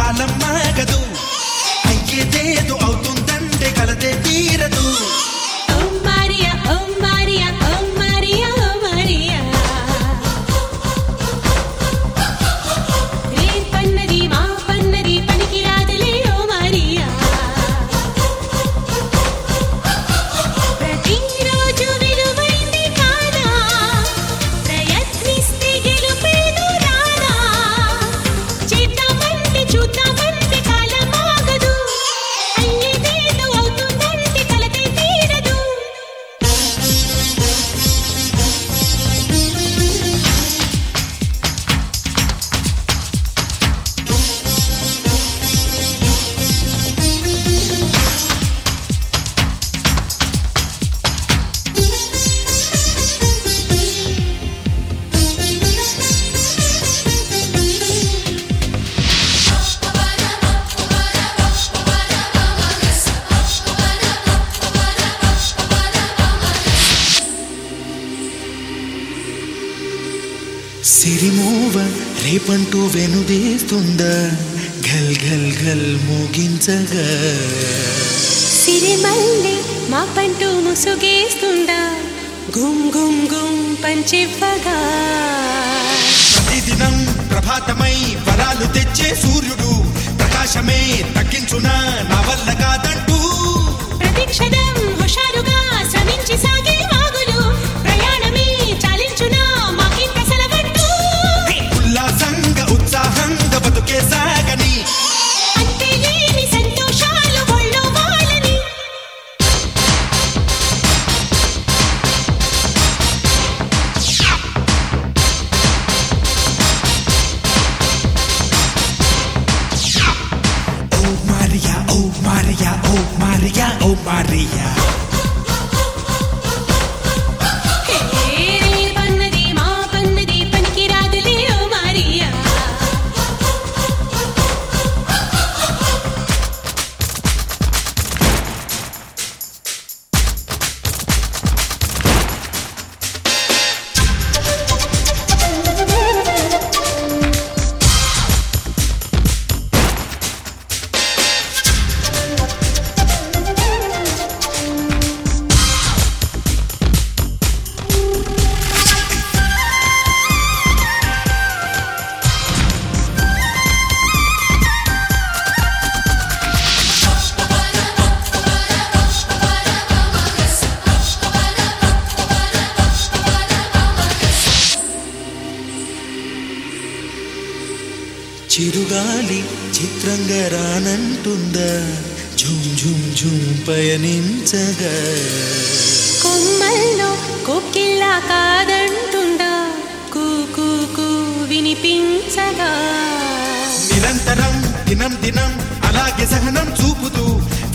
కాలం మాగదు అయ్యేదేదో అవుతుందంటే కలదే తీరదు ఓ మారియా ఓ మారియా ఓ మారియా ఓ మారియా రే పన్నది మా పన్నది పనికి రాదులే ఓ మారియా ప్రతిరోజు విలువైంది కాదా ప్రయత్నిస్తే గెలుపేదు రాదా చేద్దామంటే చూద్దామంటే కాలం ఆగదు అయ్యేదేదో అవుతుందంటే కలతే తీరదు సిరిమూవ రేపంటూ వెనుదేస్తుందా ఘల్ ఘల్ ఘల్ మోగించగా సిరిమల్లి మా పంటూ ముసుగేస్తుందా గుమ్ గుమ్ గుమ్ పంచివ్వగా ప్రతిదినం ప్రభాతమై వరాలు తెచ్చే సూర్యుడు ప్రకాశమే తగ్గించునా నా వల్ల కాదంటూ ప్రతిక్షణం హుషారుగా శ్రమించి సాగే వాగులు ప్రయాణమే చాలించునా మాకింత సెలవంటూ ఉల్లాసంగా ఉత్సాహంగా బతుకే సాగని అంతే లేని సంతోషాలు ఒళ్ళో వాళ్ళని ఓ మారియా ఓ మారియా ఓ మారియా ఓ మారియా హే రే పన్నది మా పన్నది పనికి రాదులే ఓ మారియా చిరుగాలి చిత్రంగా రానంటుందా ఝుమ్ ఝుమ్ ఝుమ్ పయనించగా కొమ్మల్లో కోకిల్లా కాదంటుండా కూ కూ కూ వినిపించగా నిరంతరం దినం దినం అలాగే సహనం చూపుతూ